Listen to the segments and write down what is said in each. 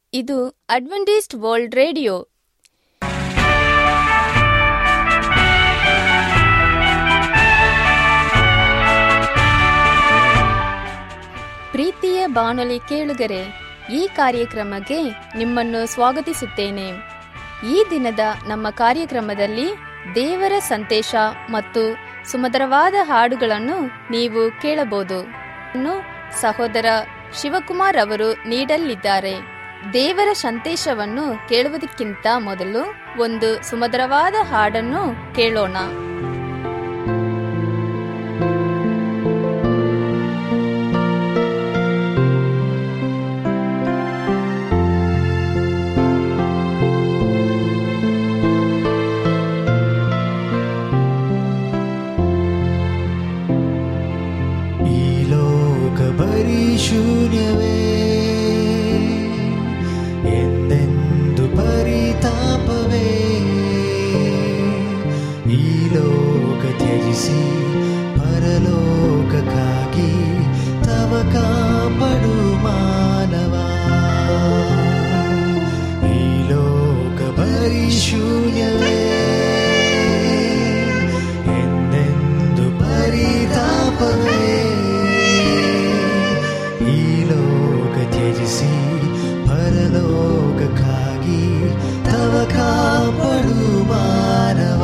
ಇದು Adventist world radio ಪ್ರೀತಿಯ ಬಾನುಲಿ ಕೇಳುಗರೆ ಈ ಕಾರ್ಯಕ್ರಮಕ್ಕೆ ನಿಮ್ಮನ್ನು ಸ್ವಾಗತಿಸುತ್ತೇನೆ ಈ ದಿನದ ನಮ್ಮ ಕಾರ್ಯಕ್ರಮದಲ್ಲಿ ದೇವರ ಸಂದೇಶ ಮತ್ತು ಸುಮಧುರವಾದ ಹಾಡುಗಳನ್ನು ನೀವು ಕೇಳಬಹುದು ಇನ್ನು ಸಹೋದರ ಶಿವಕುಮಾರ್ ಅವರು ನೀಡಲಿದ್ದಾರೆ ದೇವರ ಸಂದೇಶವನ್ನು ಕೇಳುವುದಕ್ಕಿಂತ ಮೊದಲು ಒಂದು ಸುಮಧುರವಾದ ಹಾಡನ್ನು ಕೇಳೋಣ ಈ ಲೋಕ ಬರೀ ಶೂನ್ಯವೇ ಎಂದೆಂದು ಪರಿತಾಪವೇ ಈ ಲೋಕ ತ್ಯಜಿಸಿ ಪರಲೋಕಕ್ಕಾಗಿ ತವ ಕಾಪಡು ಮಾನವ ಈ ಲೋಕ ಬರೀ ಶೂನ್ಯವೇ ಎಂದೆಂದು ಪರಿತಾಪವೇ ಈ ಲೋಕ ತ್ಯಜಿಸಿ ಪರಲೋಕಕ್ಕಾಗಿ ತವ ಕಾಪಡು ಮಾನವ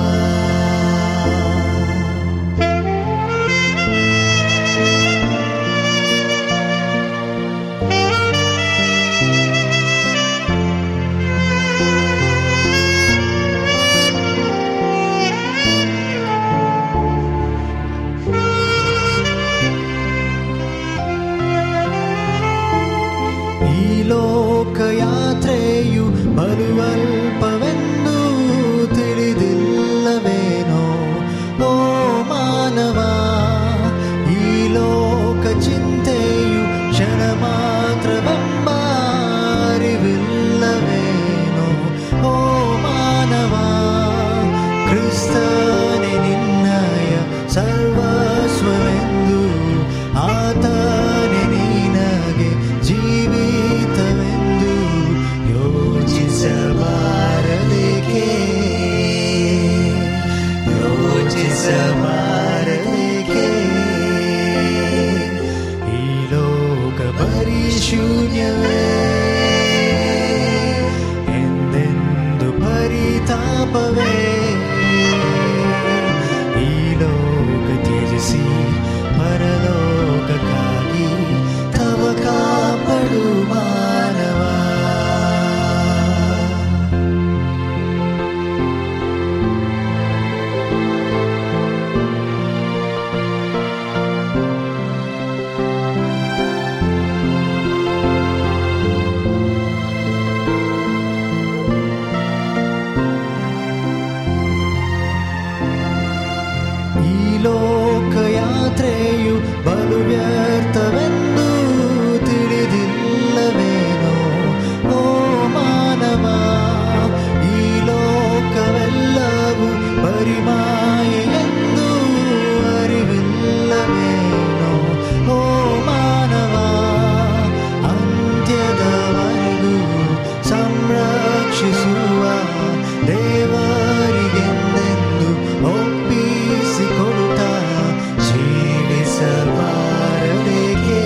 ಈ ಲೋಕ ಯಾತ್ರೆಯು ಬಲುವಲ್ಪವೆಂದು ತಿಳಿದಿಲ್ಲವೇನೋ ಓ ಮಾನವ ಈ ಲೋಕ ಚಿಂತೆಯು ಕ್ಷಣ ಮಾತ್ರವೆಂಬ ಅರಿವಿಲ್ಲವೇನೋ ಓ ಮಾನವ ಕ್ರಿಸ್ತನೇ ನಿನ್ನಯ ಸರ್ವಸ್ವವೆಂದು ಆತನೇ ನಿನಗೆ ಜೀವಿತವೆಂದು ಯೋಚಿಸಬಾರದೇಕೆ ಯೋಚಿಸಬಾರದೇಕೆ ಈ ಲೋಕ ಬರೀ ಶೂನ್ಯವೇ ಎಂದೆಂದು ಪರಿತಾಪವೇ ಈ ಲೋಕ ತ್ಯಜಿಸಿ ಪರಲೋಕಕ್ಕಾಗಿ ತವ ಕಾಪಡು ಮಾನವ ಈ ಲೋಕ ಯಾತ್ರೆಯು ಬಲು ವ್ಯರ್ಥವೆಂದು ತಿಳಿದಿಲ್ಲವೇನೋ ಓ ಮಾನವ ಈ ಲೋಕವೆಲ್ಲವೂ ಪರಿಮಾಯೆಂದು ಅರಿವಿಲ್ಲವೇನೋ ಓ ಮಾನವ ಅಂತ್ಯದವರೆಗೂ ಸಂರಕ್ಷಿಸುವ ದೇವರಿಗೆಂದೆಂದು ಒಪ್ಪಿಸಿಕೊಡುತ್ತ ಜೀವಿಸಬಾರದೇಕೆ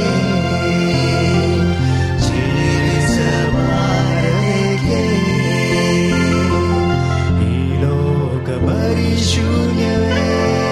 ಜೀವಿಸಬಾರದೇಕೆ ಈ ಲೋಕ ಬರೀ ಶೂನ್ಯವೇ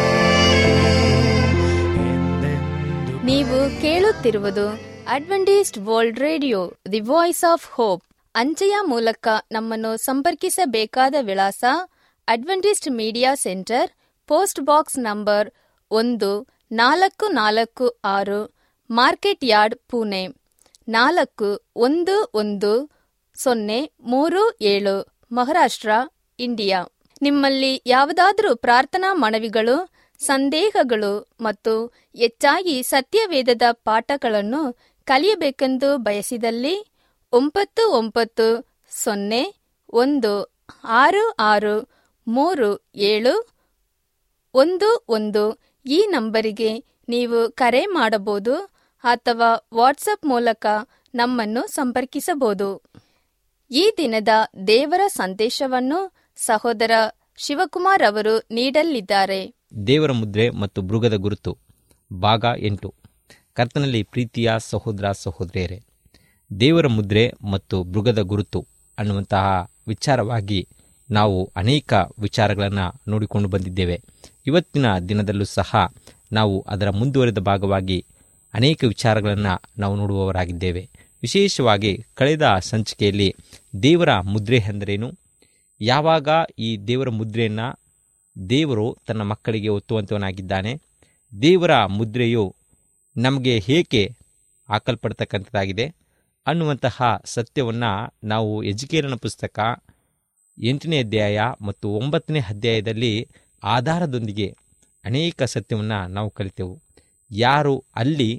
ಎಂದೆಂದು ನೀವು ಕೇಳುತ್ತಿರುವುದು Adventist world radio the voice of hope ಅಂಚೆಯ ಮೂಲಕ ನಮ್ಮನ್ನು ಸಂಪರ್ಕಿಸಬೇಕಾದ ವಿಳಾಸ Adventist media centre post box number ಒಂದು ನಾಲ್ಕು ನಾಲ್ಕು ಆರು ಮಾರ್ಕೆಟ್ ಯಾರ್ಡ್ ಪುಣೆ ನಾಲ್ಕು ಒಂದು ಒಂದು ಸೊನ್ನೆ ಮೂರು ಏಳು ಮಹಾರಾಷ್ಟ್ರ ಇಂಡಿಯಾ ನಿಮ್ಮಲ್ಲಿ ಯಾವುದಾದರೂ ಪ್ರಾರ್ಥನಾ ಮನವಿಗಳು ಸಂದೇಹಗಳು ಮತ್ತು ಹೆಚ್ಚಾಗಿ ಸತ್ಯವೇದದ ಪಾಠಗಳನ್ನು ಕಲಿಯಬೇಕೆಂದು ಬಯಸಿದಲ್ಲಿ ಒಂಬತ್ತು ಒಂಬತ್ತು ಸೊನ್ನೆ ಒಂದು ಆರು ಆರು ಮೂರು ಏಳು ಒಂದು ಒಂದು ಈ ನಂಬರಿಗೆ ನೀವು ಕರೆ ಮಾಡಬಹುದು ಅಥವಾ ವಾಟ್ಸಪ್ ಮೂಲಕ ನಮ್ಮನ್ನು ಸಂಪರ್ಕಿಸಬಹುದು ಈ ದಿನದ ದೇವರ ಸಂದೇಶವನ್ನು ಸಹೋದರ ಶಿವಕುಮಾರ್ ಅವರು ನೀಡಲಿದ್ದಾರೆ ದೇವರ ಮುದ್ರೆ ಮತ್ತು ಮೃಗದ ಗುರುತು ಭಾಗ ಎಂಟು ಕರ್ತನಲ್ಲಿ ಪ್ರೀತಿಯ ಸಹೋದರ ಸಹೋದರಿಯರೇ ದೇವರ ಮುದ್ರೆ ಮತ್ತು ಮೃಗದ ಗುರುತು ಅನ್ನುವಂತಹ ವಿಚಾರವಾಗಿ ನಾವು ಅನೇಕ ವಿಚಾರಗಳನ್ನು ನೋಡಿಕೊಂಡು ಬಂದಿದ್ದೇವೆ ಇವತ್ತಿನ ದಿನದಲ್ಲೂ ಸಹ ನಾವು ಅದರ ಮುಂದುವರೆದ ಭಾಗವಾಗಿ ಅನೇಕ ವಿಚಾರಗಳನ್ನು ನಾವು ನೋಡುವವರಾಗಿದ್ದೇವೆ ವಿಶೇಷವಾಗಿ ಕಳೆದ ಸಂಚಿಕೆಯಲ್ಲಿ ದೇವರ ಮುದ್ರೆ ಎಂದರೇನು ಯಾವಾಗ ಈ ದೇವರ ಮುದ್ರೆಯನ್ನು ದೇವರು ತನ್ನ ಮಕ್ಕಳಿಗೆ ಒತ್ತುವಂತವನಾಗಿದ್ದಾನೆ ದೇವರ ಮುದ್ರೆಯು ನಮಗೆ ಏಕೆ ಹಾಕಲ್ಪಡ್ತಕ್ಕಂಥದ್ದಾಗಿದೆ ಅನ್ನುವಂತಹ ಸತ್ಯವನ್ನು ನಾವು ಎಜುಕೇರನ ಪುಸ್ತಕ ಎಂಟನೇ ಅಧ್ಯಾಯ ಮತ್ತು ಒಂಬತ್ತನೇ ಅಧ್ಯಾಯದಲ್ಲಿ ಆಧಾರದೊಂದಿಗೆ ಅನೇಕ ಸತ್ಯವನ್ನು ನಾವು ಕಲಿತೆವು ಯಾರು ಅಲ್ಲಿ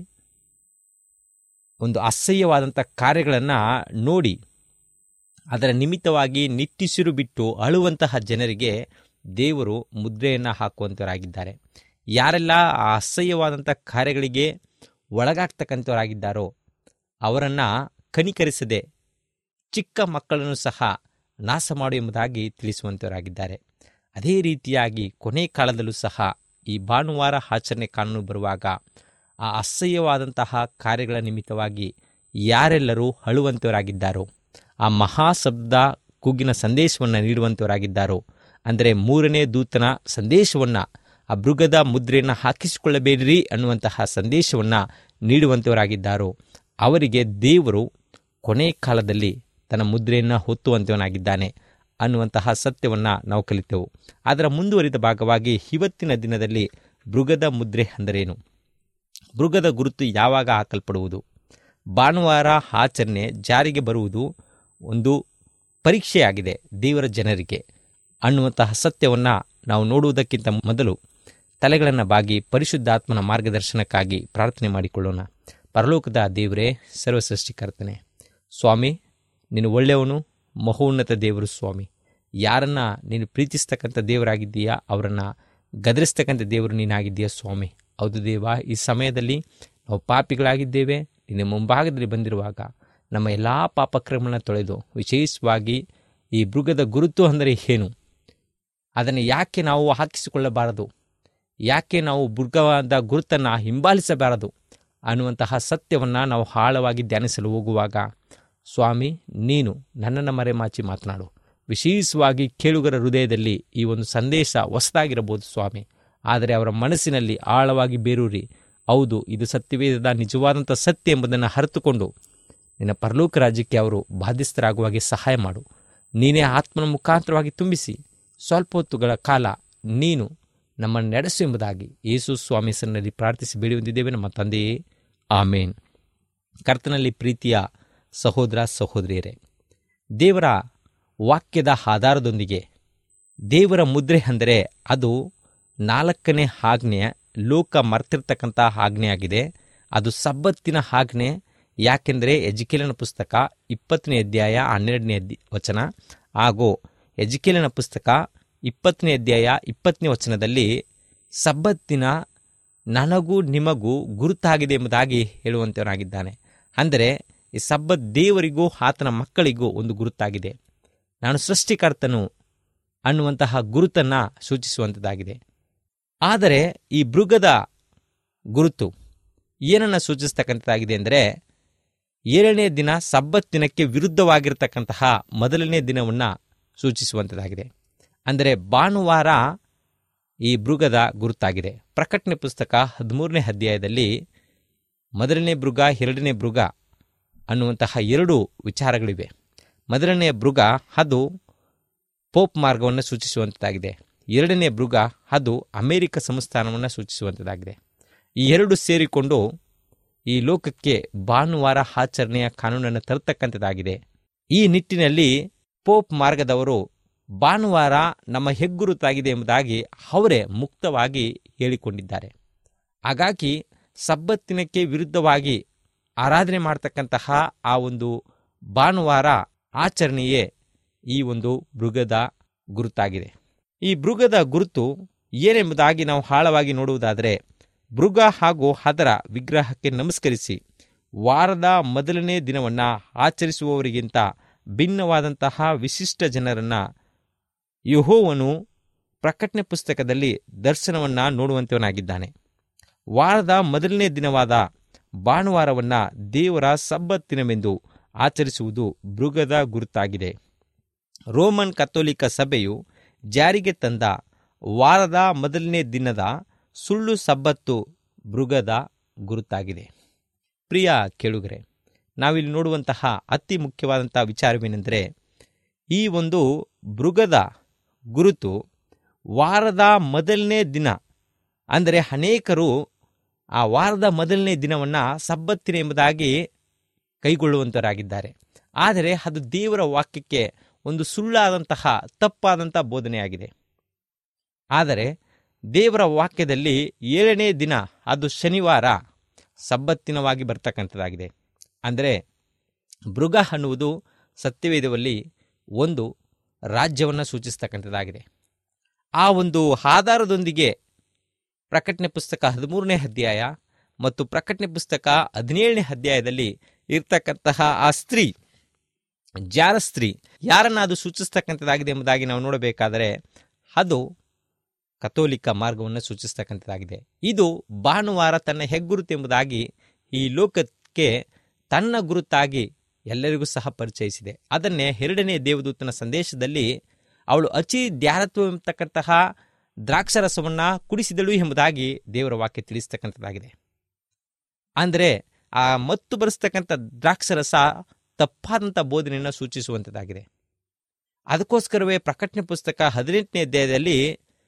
ಒಂದು ಅಸಹ್ಯವಾದಂಥ ಕಾರ್ಯಗಳನ್ನು ನೋಡಿ ಅದರ ನಿಮಿತ್ತವಾಗಿ ನಿಟ್ಟಿಸಿರು ಬಿಟ್ಟು ಅಳುವಂತಹ ಜನರಿಗೆ ದೇವರು ಮುದ್ರೆಯನ್ನು ಹಾಕುವಂಥವರಾಗಿದ್ದಾರೆ ಯಾರೆಲ್ಲ ಆ ಅಸಹ್ಯವಾದಂಥ ಕಾರ್ಯಗಳಿಗೆ ಒಳಗಾಗ್ತಕ್ಕಂಥವರಾಗಿದ್ದಾರೋ ಅವರನ್ನು ಕನಿಕರಿಸದೆ ಚಿಕ್ಕ ಮಕ್ಕಳನ್ನು ಸಹ ನಾಶ ಮಾಡು ಎಂಬುದಾಗಿ ತಿಳಿಸುವಂಥವರಾಗಿದ್ದಾರೆ ಅದೇ ರೀತಿಯಾಗಿ ಕೊನೆ ಕಾಲದಲ್ಲೂ ಸಹ ಈ ಭಾನುವಾರ ಆಚರಣೆ ಕಾನೂನು ಬರುವಾಗ ಆ ಅಸಹ್ಯವಾದಂತಹ ಕಾರ್ಯಗಳ ನಿಮಿತ್ತವಾಗಿ ಯಾರೆಲ್ಲರೂ ಅಳುವಂಥವರಾಗಿದ್ದಾರೋ ಆ ಮಹಾಶಬ್ದ ಕೂಗಿನ ಸಂದೇಶವನ್ನು ನೀಡುವಂಥವರಾಗಿದ್ದಾರೋ ಅಂದರೆ ಮೂರನೇ ದೂತನ ಸಂದೇಶವನ್ನು ಆ ಮೃಗದ ಮುದ್ರೆಯನ್ನು ಹಾಕಿಸಿಕೊಳ್ಳಬೇಡಿರಿ ಅನ್ನುವಂತಹ ಸಂದೇಶವನ್ನು ನೀಡುವಂಥವರಾಗಿದ್ದಾರೋ ಅವರಿಗೆ ದೇವರು ಕೊನೆ ಕಾಲದಲ್ಲಿ ತನ್ನ ಮುದ್ರೆಯನ್ನು ಹೊತ್ತುವಂತವನಾಗಿದ್ದಾನೆ ಅನ್ನುವಂತಹ ಸತ್ಯವನ್ನು ನಾವು ಕಲಿತೆವು ಅದರ ಮುಂದುವರಿದ ಭಾಗವಾಗಿ ಇವತ್ತಿನ ದಿನದಲ್ಲಿ ಮೃಗದ ಮುದ್ರೆ ಅಂದರೇನು ಮೃಗದ ಗುರುತು ಯಾವಾಗ ಹಾಕಲ್ಪಡುವುದು ಭಾನುವಾರ ಆಚರಣೆ ಜಾರಿಗೆ ಬರುವುದು ಒಂದು ಪರೀಕ್ಷೆಯಾಗಿದೆ ದೇವರ ಜನರಿಗೆ ಅನ್ನುವಂತಹ ಸತ್ಯವನ್ನು ನಾವು ನೋಡುವುದಕ್ಕಿಂತ ಮೊದಲು ತಲೆಗಳನ್ನು ಬಾಗಿ ಪರಿಶುದ್ಧಾತ್ಮನ ಮಾರ್ಗದರ್ಶನಕ್ಕಾಗಿ ಪ್ರಾರ್ಥನೆ ಮಾಡಿಕೊಳ್ಳೋಣ ಪರಲೋಕದ ದೇವರೇ ಸರ್ವಸೃಷ್ಟಿಕರ್ತನೆ ಸ್ವಾಮಿ ನೀನು ಒಳ್ಳೆಯವನು ಮಹೋನ್ನತ ದೇವರು ಸ್ವಾಮಿ ಯಾರನ್ನ ನೀನು ಪ್ರೀತಿಸ್ತಕ್ಕಂಥ ದೇವರಾಗಿದ್ದೀಯಾ ಅವರನ್ನು ಗದರಿಸ್ತಕ್ಕಂಥ ದೇವರು ನೀನಾಗಿದ್ದೀಯಾ ಸ್ವಾಮಿ ಹೌದು ದೇವ ಈ ಸಮಯದಲ್ಲಿ ನಾವು ಪಾಪಿಗಳಾಗಿದ್ದೇವೆ ನಿನ್ನ ಮುಂಭಾಗದಲ್ಲಿ ಬಂದಿರುವಾಗ ನಮ್ಮ ಎಲ್ಲ ಪಾಪಕ್ರಮಗಳನ್ನು ತೊಳೆದು ವಿಶೇಷವಾಗಿ ಈ ಮೃಗದ ಗುರುತು ಅಂದರೆ ಏನು ಅದನ್ನು ಯಾಕೆ ನಾವು ಹಾಕಿಸಿಕೊಳ್ಳಬಾರದು ಯಾಕೆ ನಾವು ಮೃಗವಾದ ಗುರುತನ್ನು ಹಿಂಬಾಲಿಸಬಾರದು ಅನ್ನುವಂತಹ ಸತ್ಯವನ್ನು ನಾವು ಆಳವಾಗಿ ಧ್ಯಾನಿಸಲು ಹೋಗುವಾಗ ಸ್ವಾಮಿ ನೀನು ನನ್ನನ್ನು ಮರೆಮಾಚಿ ಮಾತನಾಡು ವಿಶೇಷವಾಗಿ ಕೇಳುಗರ ಹೃದಯದಲ್ಲಿ ಈ ಒಂದು ಸಂದೇಶ ಹೊಸದಾಗಿರಬಹುದು ಸ್ವಾಮಿ ಆದರೆ ಅವರ ಮನಸ್ಸಿನಲ್ಲಿ ಆಳವಾಗಿ ಬೇರೂರಿ ಹೌದು ಇದು ಸತ್ಯವೇದದ ನಿಜವಾದಂಥ ಸತ್ಯ ಎಂಬುದನ್ನು ಅರಿತುಕೊಂಡು ನಿನ್ನ ಪರಲೋಕ ರಾಜ್ಯಕ್ಕೆ ಅವರು ಬಾಧ್ಯಸ್ಥರಾಗುವಾಗೆ ಸಹಾಯ ಮಾಡು ನೀನೇ ಆತ್ಮನ ಮುಖಾಂತರವಾಗಿ ತುಂಬಿಸಿ ಸ್ವಲ್ಪ ಹೊತ್ತುಗಳ ಕಾಲ ನೀನು ನಮ್ಮನ್ನು ನಡೆಸು ಎಂಬುದಾಗಿ ಯೇಸು ಸ್ವಾಮಿ ಹೆಸರಿನಲ್ಲಿ ಪ್ರಾರ್ಥಿಸಿ ಬೇಡಿ ನಮ್ಮ ತಂದೆಯೇ ಆಮೇನ್ ಕರ್ತನಲ್ಲಿ ಪ್ರೀತಿಯ ಸಹೋದರ ಸಹೋದರಿಯರೇ ದೇವರ ವಾಕ್ಯದ ಆಧಾರದೊಂದಿಗೆ ದೇವರ ಮುದ್ರೆ ಅಂದರೆ ಅದು ನಾಲ್ಕನೇ ಆಜ್ಞೆಯ ಲೋಕ ಮರ್ತಿರ್ತಕ್ಕಂಥ ಆಜ್ಞೆಯಾಗಿದೆ ಅದು ಸಬ್ಬತ್ತಿನ ಆಜ್ಞೆ ಯಾಕೆಂದರೆ ಎಜುಕೇಲನ ಪುಸ್ತಕ ಇಪ್ಪತ್ತನೇ ಅಧ್ಯಾಯ ಹನ್ನೆರಡನೇ ಅಧ್ಯ ವಚನ ಹಾಗೂ ಎಜುಕೇಲನ ಪುಸ್ತಕ ಇಪ್ಪತ್ತನೇ ಅಧ್ಯಾಯ ಇಪ್ಪತ್ತನೇ ವಚನದಲ್ಲಿ ಸಬ್ಬತ್ತಿನ ನನಗೂ ನಿಮಗೂ ಗುರುತಾಗಿದೆ ಎಂಬುದಾಗಿ ಹೇಳುವಂತವನಾಗಿದ್ದಾನೆ ಅಂದರೆ ಈ ಸಬ್ಬತ್ ದೇವರಿಗೂ ಆತನ ಮಕ್ಕಳಿಗೂ ಒಂದು ಗುರುತಾಗಿದೆ ನಾನು ಸೃಷ್ಟಿಕರ್ತನು ಅನ್ನುವಂತಹ ಗುರುತನ್ನು ಸೂಚಿಸುವಂಥದ್ದಾಗಿದೆ ಆದರೆ ಈ ಮೃಗದ ಗುರುತು ಏನನ್ನು ಸೂಚಿಸ್ತಕ್ಕಂಥದ್ದಾಗಿದೆ ಅಂದರೆ ಏಳನೇ ದಿನ ಸಬ್ಬತ್ ದಿನಕ್ಕೆ ವಿರುದ್ಧವಾಗಿರ್ತಕ್ಕಂತಹ ಮೊದಲನೇ ದಿನವನ್ನು ಸೂಚಿಸುವಂಥದ್ದಾಗಿದೆ ಅಂದರೆ ಭಾನುವಾರ ಈ ಮೃಗದ ಗುರುತಾಗಿದೆ ಪ್ರಕಟಣೆ ಪುಸ್ತಕ ಹದಿಮೂರನೇ ಅಧ್ಯಾಯದಲ್ಲಿ ಮೊದಲನೇ ಮೃಗ ಎರಡನೇ ಮೃಗ ಅನ್ನುವಂತಹ ಎರಡು ವಿಚಾರಗಳಿವೆ ಮೊದಲನೇ ಮೃಗ ಅದು ಪೋಪ್ ಮಾರ್ಗವನ್ನು ಸೂಚಿಸುವಂಥದ್ದಾಗಿದೆ ಎರಡನೇ ಮೃಗ ಅದು ಅಮೆರಿಕ ಸಂಸ್ಥಾನವನ್ನು ಸೂಚಿಸುವಂಥದ್ದಾಗಿದೆ ಈ ಎರಡು ಸೇರಿಕೊಂಡು ಈ ಲೋಕಕ್ಕೆ ಭಾನುವಾರ ಆಚರಣೆಯ ಕಾನೂನನ್ನು ತರತಕ್ಕಂಥದ್ದಾಗಿದೆ ಈ ನಿಟ್ಟಿನಲ್ಲಿ ಪೋಪ್ ಮಾರ್ಗದವರು ಭಾನುವಾರ ನಮ್ಮ ಹೆಗ್ಗುರುತಾಗಿದೆ ಎಂಬುದಾಗಿ ಅವರೇ ಮುಕ್ತವಾಗಿ ಹೇಳಿಕೊಂಡಿದ್ದಾರೆ ಹಾಗಾಗಿ ಸಬ್ಬತ್ತಿನಕ್ಕೆ ವಿರುದ್ಧವಾಗಿ ಆರಾಧನೆ ಮಾಡ್ತಕ್ಕಂತಹ ಆ ಒಂದು ಭಾನುವಾರ ಆಚರಣೆಯೇ ಈ ಒಂದು ಮೃಗದ ಗುರುತಾಗಿದೆ ಈ ಮೃಗದ ಗುರುತು ಏನೆಂಬುದಾಗಿ ನಾವು ಆಳವಾಗಿ ನೋಡುವುದಾದರೆ ಮೃಗ ಹಾಗೂ ಅದರ ವಿಗ್ರಹಕ್ಕೆ ನಮಸ್ಕರಿಸಿ ವಾರದ ಮೊದಲನೇ ದಿನವನ್ನು ಆಚರಿಸುವವರಿಗಿಂತ ಭಿನ್ನವಾದಂತಹ ವಿಶಿಷ್ಟ ಜನರನ್ನು ಯಹೋವನು ಪ್ರಕಟಣೆ ಪುಸ್ತಕದಲ್ಲಿ ದರ್ಶನವನ್ನು ನೋಡುವಂತವನಾಗಿದ್ದಾನೆ ವಾರದ ಮೊದಲನೇ ದಿನವಾದ ಭಾನುವಾರವನ್ನು ದೇವರ ಸಬ್ಬತ್ತಿನವೆಂದು ಆಚರಿಸುವುದು ಮೃಗದ ಗುರುತಾಗಿದೆ ರೋಮನ್ ಕಥೋಲಿಕ ಸಭೆಯು ಜಾರಿಗೆ ತಂದ ವಾರದ ಮೊದಲನೇ ದಿನದ ಸುಳ್ಳು ಸಬ್ಬತ್ತು ಮೃಗದ ಗುರುತಾಗಿದೆ ಪ್ರಿಯ ಕೇಳುಗರೆ ನಾವಿಲ್ಲಿ ನೋಡುವಂತಹ ಅತಿ ಮುಖ್ಯವಾದಂಥ ವಿಚಾರವೇನೆಂದರೆ ಈ ಒಂದು ಮೃಗದ ಗುರುತು ವಾರದ ಮೊದಲನೇ ದಿನ ಅಂದರೆ ಅನೇಕರು ಆ ವಾರದ ಮೊದಲನೇ ದಿನವನ್ನು ಸಬ್ಬತ್ತಿನ ಎಂಬುದಾಗಿ ಕೈಗೊಳ್ಳುವಂತರಾಗಿದ್ದಾರೆ ಆದರೆ ಅದು ದೇವರ ವಾಕ್ಯಕ್ಕೆ ಒಂದು ಸುಳ್ಳಾದಂತಹ ತಪ್ಪಾದಂಥ ಬೋಧನೆಯಾಗಿದೆ ಆದರೆ ದೇವರ ವಾಕ್ಯದಲ್ಲಿ ಏಳನೇ ದಿನ ಅದು ಶನಿವಾರ ಸಬ್ಬತ್ತಿನವಾಗಿ ಬರ್ತಕ್ಕಂಥದ್ದಾಗಿದೆ ಅಂದರೆ ಮೃಗ ಅನ್ನುವುದು ಸತ್ಯವೇದದಲ್ಲಿ ಒಂದು ರಾಜ್ಯವನ್ನು ಸೂಚಿಸ್ತಕ್ಕಂಥದ್ದಾಗಿದೆ ಆ ಒಂದು ಆಧಾರದೊಂದಿಗೆ ಪ್ರಕಟಣೆ ಪುಸ್ತಕ ಹದಿಮೂರನೇ ಅಧ್ಯಾಯ ಮತ್ತು ಪ್ರಕಟಣೆ ಪುಸ್ತಕ ಹದಿನೇಳನೇ ಅಧ್ಯಾಯದಲ್ಲಿ ಇರ್ತಕ್ಕಂತಹ ಆ ಸ್ತ್ರೀ ಜಾರ ಸ್ತ್ರೀ ಯಾರನ್ನ ಅದು ಸೂಚಿಸ್ತಕ್ಕಂಥದ್ದಾಗಿದೆ ಎಂಬುದಾಗಿ ನಾವು ನೋಡಬೇಕಾದರೆ ಅದು ಕಥೋಲಿಕ ಮಾರ್ಗವನ್ನು ಸೂಚಿಸ್ತಕ್ಕಂಥದ್ದಾಗಿದೆ ಇದು ಭಾನುವಾರ ತನ್ನ ಹೆಗ್ಗುರುತು ಎಂಬುದಾಗಿ ಈ ಲೋಕಕ್ಕೆ ತನ್ನ ಗುರುತಾಗಿ ಎಲ್ಲರಿಗೂ ಸಹ ಪರಿಚಯಿಸಿದೆ ಅದನ್ನೇ ಎರಡನೇ ದೇವದೂತನ ಸಂದೇಶದಲ್ಲಿ ಅವಳು ಅಚಿ ದ್ಯಾರತ್ವ ಎಂಬತಕ್ಕಂತಹ ದ್ರಾಕ್ಷರಸವನ್ನು ಕುಡಿಸಿದಳು ಎಂಬುದಾಗಿ ದೇವರ ವಾಕ್ಯ ತಿಳಿಸ್ತಕ್ಕಂಥದ್ದಾಗಿದೆ ಅಂದರೆ ಆ ಮತ್ತು ಬರೆಸ್ತಕ್ಕಂಥ ದ್ರಾಕ್ಷರಸ ತಪ್ಪಾದಂಥ ಬೋಧನೆಯನ್ನು ಸೂಚಿಸುವಂಥದ್ದಾಗಿದೆ ಅದಕ್ಕೋಸ್ಕರವೇ ಪ್ರಕಟಣೆ ಪುಸ್ತಕ ಹದಿನೆಂಟನೇ ಅಧ್ಯಾಯದಲ್ಲಿ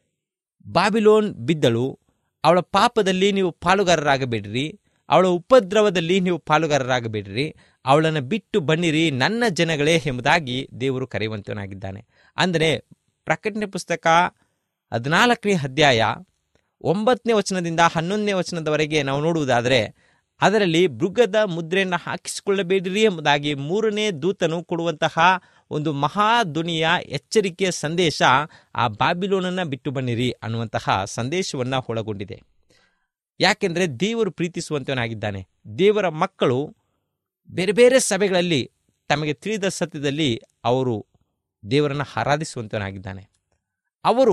ಬಾಬಿಲೋನ್ ಬಿದ್ದಳು ಅವಳ ಪಾಪದಲ್ಲಿ ನೀವು ಪಾಲುಗಾರರಾಗಬೇಡ್ರಿ ಅವಳ ಉಪದ್ರವದಲ್ಲಿ ನೀವು ಪಾಲುಗಾರರಾಗಬೇಡ್ರಿ ಅವಳನ್ನು ಬಿಟ್ಟು ಬನ್ನಿರಿ ನನ್ನ ಜನಗಳೇ ಎಂಬುದಾಗಿ ದೇವರು ಕರೆಯುವಂತವನಾಗಿದ್ದಾನೆ ಅಂದರೆ ಪ್ರಕಟಣೆ ಪುಸ್ತಕ ಹದಿನಾಲ್ಕನೇ ಅಧ್ಯಾಯ ಒಂಬತ್ತನೇ ವಚನದಿಂದ ಹನ್ನೊಂದನೇ ವಚನದವರೆಗೆ ನಾವು ನೋಡುವುದಾದರೆ ಅದರಲ್ಲಿ ಮೃಗದ ಮುದ್ರೆಯನ್ನು ಹಾಕಿಸಿಕೊಳ್ಳಬೇಡಿರಿ ಎಂಬುದಾಗಿ ಮೂರನೇ ದೂತನು ಕೊಡುವಂತಹ ಒಂದು ಮಹಾಧ್ವನಿಯ ಎಚ್ಚರಿಕೆಯ ಸಂದೇಶ ಆ ಬಾಬಿಲೋನನ್ನು ಬಿಟ್ಟು ಬನ್ನಿರಿ ಅನ್ನುವಂತಹ ಸಂದೇಶವನ್ನು ಒಳಗೊಂಡಿದೆ ಯಾಕೆಂದರೆ ದೇವರು ಪ್ರೀತಿಸುವಂತವನಾಗಿದ್ದಾನೆ ದೇವರ ಮಕ್ಕಳು ಬೇರೆ ಬೇರೆ ಸಭೆಗಳಲ್ಲಿ ತಮಗೆ ತಿಳಿದ ಸತ್ಯದಲ್ಲಿ ಅವರು ದೇವರನ್ನು ಆರಾಧಿಸುವಂತವನಾಗಿದ್ದಾನೆ ಅವರು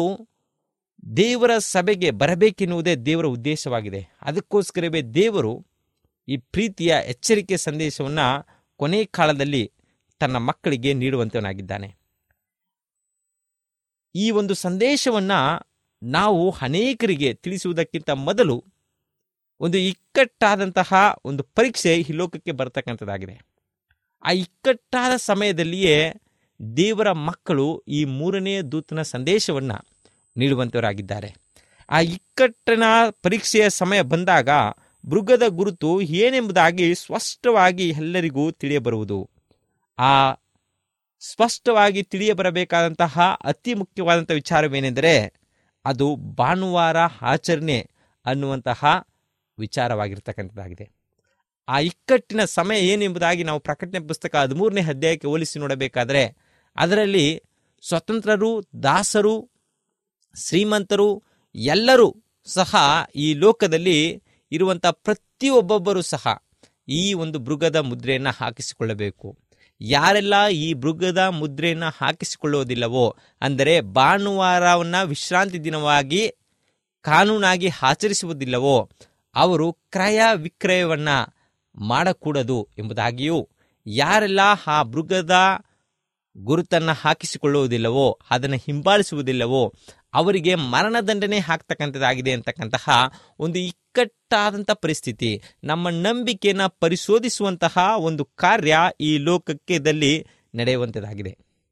ದೇವರ ಸಭೆಗೆ ಬರಬೇಕೆನ್ನುವುದೇ ದೇವರ ಉದ್ದೇಶವಾಗಿದೆ ಅದಕ್ಕೋಸ್ಕರವೇ ದೇವರು ಈ ಪ್ರೀತಿಯ ಎಚ್ಚರಿಕೆ ಸಂದೇಶವನ್ನು ಕೊನೆ ಕಾಲದಲ್ಲಿ ತನ್ನ ಮಕ್ಕಳಿಗೆ ನೀಡುವಂತವನಾಗಿದ್ದಾನೆ ಈ ಒಂದು ಸಂದೇಶವನ್ನು ನಾವು ಅನೇಕರಿಗೆ ತಿಳಿಸುವುದಕ್ಕಿಂತ ಮೊದಲು ಒಂದು ಇಕ್ಕಟ್ಟಾದಂತಹ ಒಂದು ಪರೀಕ್ಷೆ ಈ ಲೋಕಕ್ಕೆ ಬರತಕ್ಕಂಥದ್ದಾಗಿದೆ ಆ ಇಕ್ಕಟ್ಟಾದ ಸಮಯದಲ್ಲಿಯೇ ದೇವರ ಮಕ್ಕಳು ಈ ಮೂರನೇ ದೂತನ ಸಂದೇಶವನ್ನು ನೀಡುವಂಥವರಾಗಿದ್ದಾರೆ ಆ ಇಕ್ಕಟ್ಟಿನ ಪರೀಕ್ಷೆಯ ಸಮಯ ಬಂದಾಗ ಮೃಗದ ಗುರುತು ಏನೆಂಬುದಾಗಿ ಸ್ಪಷ್ಟವಾಗಿ ಎಲ್ಲರಿಗೂ ತಿಳಿಯಬರುವುದು ಆ ಸ್ಪಷ್ಟವಾಗಿ ತಿಳಿಯಬರಬೇಕಾದಂತಹ ಅತಿ ಮುಖ್ಯವಾದಂಥ ವಿಚಾರವೇನೆಂದರೆ ಅದು ಭಾನುವಾರ ಆಚರಣೆ ಅನ್ನುವಂತಹ ವಿಚಾರವಾಗಿರ್ತಕ್ಕಂಥದ್ದಾಗಿದೆ ಆ ಇಕ್ಕಟ್ಟಿನ ಸಮಯ ಏನೆಂಬುದಾಗಿ ನಾವು ಪ್ರಕಟಣೆ ಪುಸ್ತಕ ಹದಿಮೂರನೇ ಅಧ್ಯಾಯಕ್ಕೆ ಹೋಲಿಸಿ ನೋಡಬೇಕಾದರೆ ಅದರಲ್ಲಿ ಸ್ವತಂತ್ರರು ದಾಸರು ಶ್ರೀಮಂತರು ಎಲ್ಲರೂ ಸಹ ಈ ಲೋಕದಲ್ಲಿ ಇರುವಂಥ ಪ್ರತಿಯೊಬ್ಬೊಬ್ಬರೂ ಸಹ ಈ ಒಂದು ಮೃಗದ ಮುದ್ರೆಯನ್ನು ಹಾಕಿಸಿಕೊಳ್ಳಬೇಕು ಯಾರೆಲ್ಲ ಈ ಮೃಗದ ಮುದ್ರೆಯನ್ನು ಹಾಕಿಸಿಕೊಳ್ಳುವುದಿಲ್ಲವೋ ಅಂದರೆ ಭಾನುವಾರವನ್ನು ವಿಶ್ರಾಂತಿ ದಿನವಾಗಿ ಕಾನೂನಾಗಿ ಆಚರಿಸುವುದಿಲ್ಲವೋ ಅವರು ಕ್ರಯ ವಿಕ್ರಯವನ್ನು ಮಾಡಕೂಡದು ಎಂಬುದಾಗಿಯೂ ಯಾರೆಲ್ಲ ಆ ಮೃಗದ ಗುರುತನ್ನು ಹಾಕಿಸಿಕೊಳ್ಳುವುದಿಲ್ಲವೋ ಅದನ್ನು ಹಿಂಬಾಲಿಸುವುದಿಲ್ಲವೋ ಅವರಿಗೆ ಮರಣದಂಡನೆ ಹಾಕ್ತಕ್ಕಂಥದ್ದಾಗಿದೆ ಅಂತಕ್ಕಂತಹ ಒಂದು ಇಕ್ಕಟ್ಟಾದಂಥ ಪರಿಸ್ಥಿತಿ ನಮ್ಮ ನಂಬಿಕೆಯನ್ನು ಪರಿಶೋಧಿಸುವಂತಹ ಒಂದು ಕಾರ್ಯ ಈ ಲೋಕಕ್ಕೆದಲ್ಲಿ ನಡೆಯುವಂಥದ್ದಾಗಿದೆ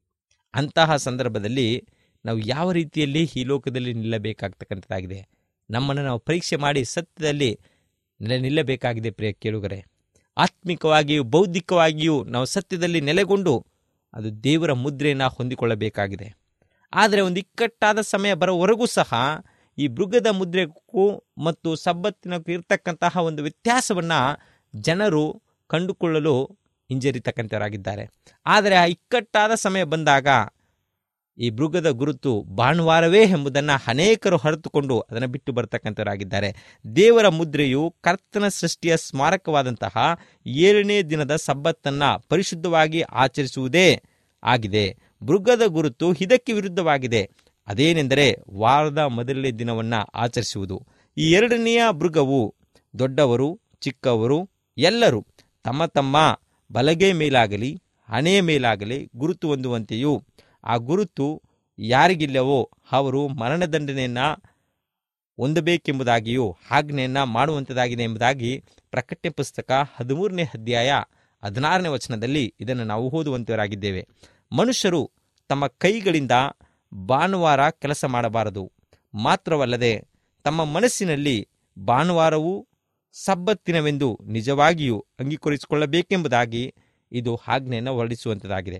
ಅಂತಹ ಸಂದರ್ಭದಲ್ಲಿ ನಾವು ಯಾವ ರೀತಿಯಲ್ಲಿ ಈ ಲೋಕದಲ್ಲಿ ನಿಲ್ಲಬೇಕಾಗ್ತಕ್ಕಂಥದ್ದಾಗಿದೆ ನಮ್ಮನ್ನು ನಾವು ಪರೀಕ್ಷೆ ಮಾಡಿ ಸತ್ಯದಲ್ಲಿ ನೆಲೆ ನಿಲ್ಲಬೇಕಾಗಿದೆ ಪ್ರಿಯ ಕೇಳುಗರೆ ಆತ್ಮಿಕವಾಗಿಯೂ ಬೌದ್ಧಿಕವಾಗಿಯೂ ನಾವು ಸತ್ಯದಲ್ಲಿ ನೆಲೆಗೊಂಡು ಅದು ದೇವರ ಮುದ್ರೆಯನ್ನು ಹೊಂದಿಕೊಳ್ಳಬೇಕಾಗಿದೆ ಆದರೆ ಒಂದು ಇಕ್ಕಟ್ಟಾದ ಸಮಯ ಬರೋವರೆಗೂ ಸಹ ಈ ಮೃಗದ ಮುದ್ರೆಗೂ ಮತ್ತು ಸಬ್ಬತ್ತಿನಕ್ಕೂ ಇರತಕ್ಕಂತಹ ಒಂದು ವ್ಯತ್ಯಾಸವನ್ನು ಜನರು ಕಂಡುಕೊಳ್ಳಲು ಹಿಂಜರಿತಕ್ಕಂಥವರಾಗಿದ್ದಾರೆ ಆದರೆ ಆ ಇಕ್ಕಟ್ಟಾದ ಸಮಯ ಬಂದಾಗ ಈ ಮೃಗದ ಗುರುತು ಭಾನುವಾರವೇ ಎಂಬುದನ್ನು ಅನೇಕರು ಹೊರತುಕೊಂಡು ಅದನ್ನು ಬಿಟ್ಟು ಬರ್ತಕ್ಕಂಥವರಾಗಿದ್ದಾರೆ ದೇವರ ಮುದ್ರೆಯು ಕರ್ತನ ಸೃಷ್ಟಿಯ ಸ್ಮಾರಕವಾದಂತಹ ಏಳನೇ ದಿನದ ಸಬ್ಬತ್ತನ್ನು ಪರಿಶುದ್ಧವಾಗಿ ಆಚರಿಸುವುದೇ ಆಗಿದೆ ಮೃಗದ ಗುರುತು ಇದಕ್ಕೆ ವಿರುದ್ಧವಾಗಿದೆ ಅದೇನೆಂದರೆ ವಾರದ ಮೊದಲನೇ ದಿನವನ್ನು ಆಚರಿಸುವುದು ಈ ಎರಡನೆಯ ಮೃಗವು ದೊಡ್ಡವರು ಚಿಕ್ಕವರು ಎಲ್ಲರೂ ತಮ್ಮ ತಮ್ಮ ಬಲಗೆ ಮೇಲಾಗಲಿ ಹಣೆಯ ಮೇಲಾಗಲಿ ಗುರುತು ಹೊಂದುವಂತೆಯೂ ಆ ಗುರುತು ಯಾರಿಗಿಲ್ಲವೋ ಅವರು ಮರಣದಂಡನೆಯನ್ನು ಹೊಂದಬೇಕೆಂಬುದಾಗಿಯೂ ಆಜ್ಞೆಯನ್ನು ಮಾಡುವಂಥದ್ದಾಗಿದೆ ಎಂಬುದಾಗಿ ಪ್ರಕಟಣೆ ಪುಸ್ತಕ ಹದಿಮೂರನೇ ಅಧ್ಯಾಯ ಹದಿನಾರನೇ ವಚನದಲ್ಲಿ ಇದನ್ನು ನಾವು ಓದುವಂತವರಾಗಿದ್ದೇವೆ ಮನುಷ್ಯರು ತಮ್ಮ ಕೈಗಳಿಂದ ಭಾನುವಾರ ಕೆಲಸ ಮಾಡಬಾರದು ಮಾತ್ರವಲ್ಲದೆ ತಮ್ಮ ಮನಸ್ಸಿನಲ್ಲಿ ಭಾನುವಾರವು ಸಬ್ಬತ್ತಿನವೆಂದು ನಿಜವಾಗಿಯೂ ಅಂಗೀಕರಿಸಿಕೊಳ್ಳಬೇಕೆಂಬುದಾಗಿ ಇದು ಆಜ್ಞೆಯನ್ನು ಹೊರಡಿಸುವಂಥದ್ದಾಗಿದೆ